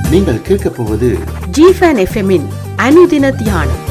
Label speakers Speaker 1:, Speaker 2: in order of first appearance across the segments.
Speaker 1: நீங்கள் கேட்கப் போவது
Speaker 2: ஜிஃபன் எஃப்எம்மின் அனுதின தியானம்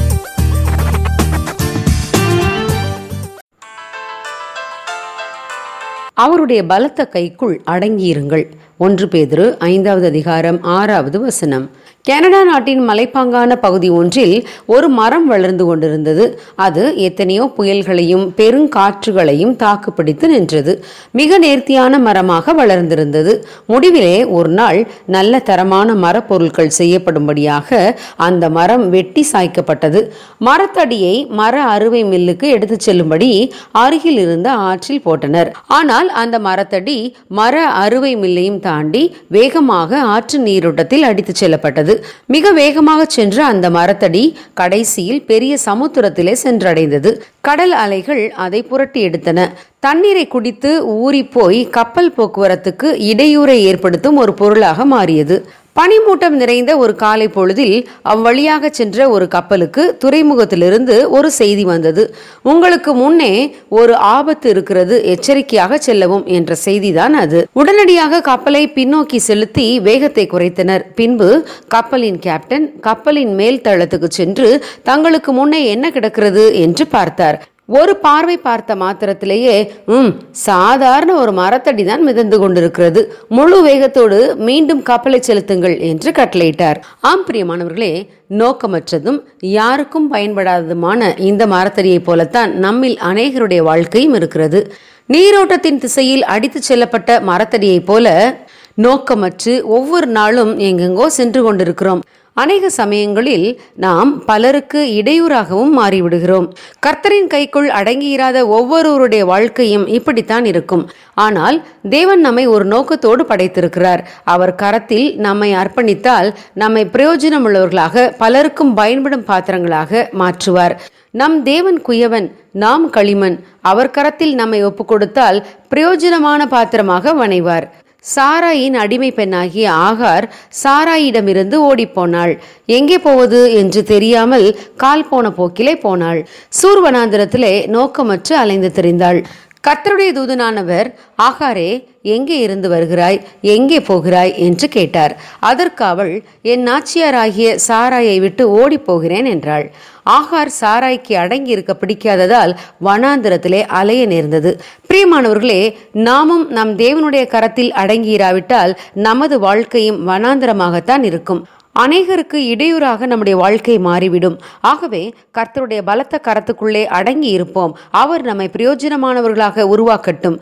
Speaker 3: அவருடைய பலத்த கைக்குள் அடங்கியிருங்கள் ஒன்று பேதுரு ஐந்தாவது அதிகாரம் ஆறாவது வசனம் கனடா நாட்டின் மலைப்பாங்கான பகுதி ஒன்றில் ஒரு மரம் வளர்ந்து கொண்டிருந்தது அது எத்தனையோ புயல்களையும் பெருங்காற்றுகளையும் தாக்குப்பிடித்து நின்றது மிக நேர்த்தியான மரமாக வளர்ந்திருந்தது முடிவிலே ஒரு நாள் நல்ல தரமான மரப்பொருட்கள் செய்யப்படும்படியாக அந்த மரம் வெட்டி சாய்க்கப்பட்டது மரத்தடியை மர அறுவை மில்லுக்கு எடுத்துச் செல்லும்படி அருகில் இருந்த ஆற்றில் போட்டனர் ஆனால் அந்த மரத்தடி மர அறுவை மில்லையும் தாண்டி வேகமாக ஆற்று நீரோட்டத்தில் அடித்துச் செல்லப்பட்டது மிக வேகமாக சென்ற அந்த மரத்தடி கடைசியில் பெரிய சமுத்திரத்திலே சென்றடைந்தது கடல் அலைகள் அதை புரட்டி எடுத்தன தண்ணீரை குடித்து ஊறிப்போய் கப்பல் போக்குவரத்துக்கு இடையூறை ஏற்படுத்தும் ஒரு பொருளாக மாறியது பனிமூட்டம் நிறைந்த ஒரு காலை பொழுதில் அவ்வழியாக சென்ற ஒரு கப்பலுக்கு துறைமுகத்திலிருந்து ஒரு செய்தி வந்தது உங்களுக்கு முன்னே ஒரு ஆபத்து இருக்கிறது எச்சரிக்கையாக செல்லவும் என்ற செய்திதான் அது உடனடியாக கப்பலை பின்னோக்கி செலுத்தி வேகத்தை குறைத்தனர் பின்பு கப்பலின் கேப்டன் கப்பலின் மேல் தளத்துக்கு சென்று தங்களுக்கு முன்னே என்ன கிடக்கிறது என்று பார்த்தார் ஒரு பார்வை பார்த்த மாத்திரத்திலேயே ம் சாதாரண ஒரு மரத்தடி தான் மிதந்து கொண்டிருக்கிறது முழு வேகத்தோடு மீண்டும் கப்பலை செலுத்துங்கள் என்று கட்டளையிட்டார் ஆம் பிரியமானவர்களே நோக்கமற்றதும் யாருக்கும் பயன்படாததுமான இந்த மரத்தடியைப் போலத்தான் நம்மில் அநேகருடைய வாழ்க்கையும் இருக்கிறது நீரோட்டத்தின் திசையில் அடித்துச் செல்லப்பட்ட மரத்தடியைப் போல நோக்கமற்று ஒவ்வொரு நாளும் எங்கெங்கோ சென்று கொண்டிருக்கிறோம் அநேக சமயங்களில் நாம் பலருக்கு இடையூறாகவும் மாறிவிடுகிறோம் கர்த்தரின் கைக்குள் அடங்கியிராத ஒவ்வொருவருடைய வாழ்க்கையும் இப்படித்தான் இருக்கும் ஆனால் தேவன் நம்மை ஒரு நோக்கத்தோடு படைத்திருக்கிறார் அவர் கரத்தில் நம்மை அர்ப்பணித்தால் நம்மை பிரயோஜனமுள்ளவர்களாக பலருக்கும் பயன்படும் பாத்திரங்களாக மாற்றுவார் நம் தேவன் குயவன் நாம் களிமண் அவர் கரத்தில் நம்மை ஒப்புக் கொடுத்தால் பிரயோஜனமான பாத்திரமாக வணைவார் சாராயின் அடிமை பெண்ணாகிய ஆகார் சாராயிடமிருந்து ஓடிப்போனாள் எங்கே போவது என்று தெரியாமல் கால் போன போக்கிலே போனாள் சூர்வனாந்திரத்திலே நோக்கமற்று அலைந்து திரிந்தாள் கர்த்தருடைய தூதனானவர் ஆகாரே எங்கே இருந்து வருகிறாய் எங்கே போகிறாய் என்று கேட்டார் அதற்கு அவள் என் நாச்சியாராகிய சாராயை விட்டு ஓடிப் போகிறேன் என்றாள் ஆகார் சாராய்க்கு அடங்கி இருக்க பிடிக்காததால் வனாந்திரத்திலே அலைய நேர்ந்தது பிரியமானவர்களே நாமும் நம் தேவனுடைய கரத்தில் அடங்கியிராவிட்டால் நமது வாழ்க்கையும் வனாந்திரமாகத்தான் இருக்கும் அநேகருக்கு இடையூறாக நம்முடைய வாழ்க்கை மாறிவிடும் ஆகவே கர்த்தருடைய பலத்த கரத்துக்குள்ளே அடங்கி இருப்போம் அவர் நம்மை பிரயோஜனமானவர்களாக உருவாக்கட்டும்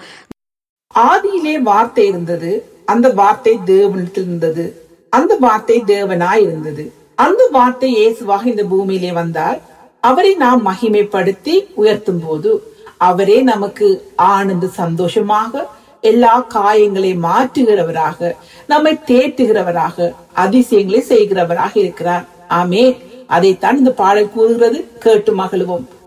Speaker 4: ஆதியிலே வார்த்தை இருந்தது அந்த வார்த்தை தேவனிடத்தில் இருந்தது அந்த வார்த்தை தேவனாய் இருந்தது அந்த வார்த்தை இயேசுவாக இந்த பூமியிலே வந்தார் அவரை நாம் மகிமைப்படுத்தி உயர்த்தும் போது அவரே நமக்கு ஆனந்த சந்தோஷமாக எல்லா காயங்களை மாற்றுகிறவராக நம்மை தேற்றுகிறவராக அதிசயங்களை செய்கிறவராக இருக்கிறார் ஆமே அதைத்தான் இந்த பாடல் கூறுகிறது கேட்டு மகிழ்வோம்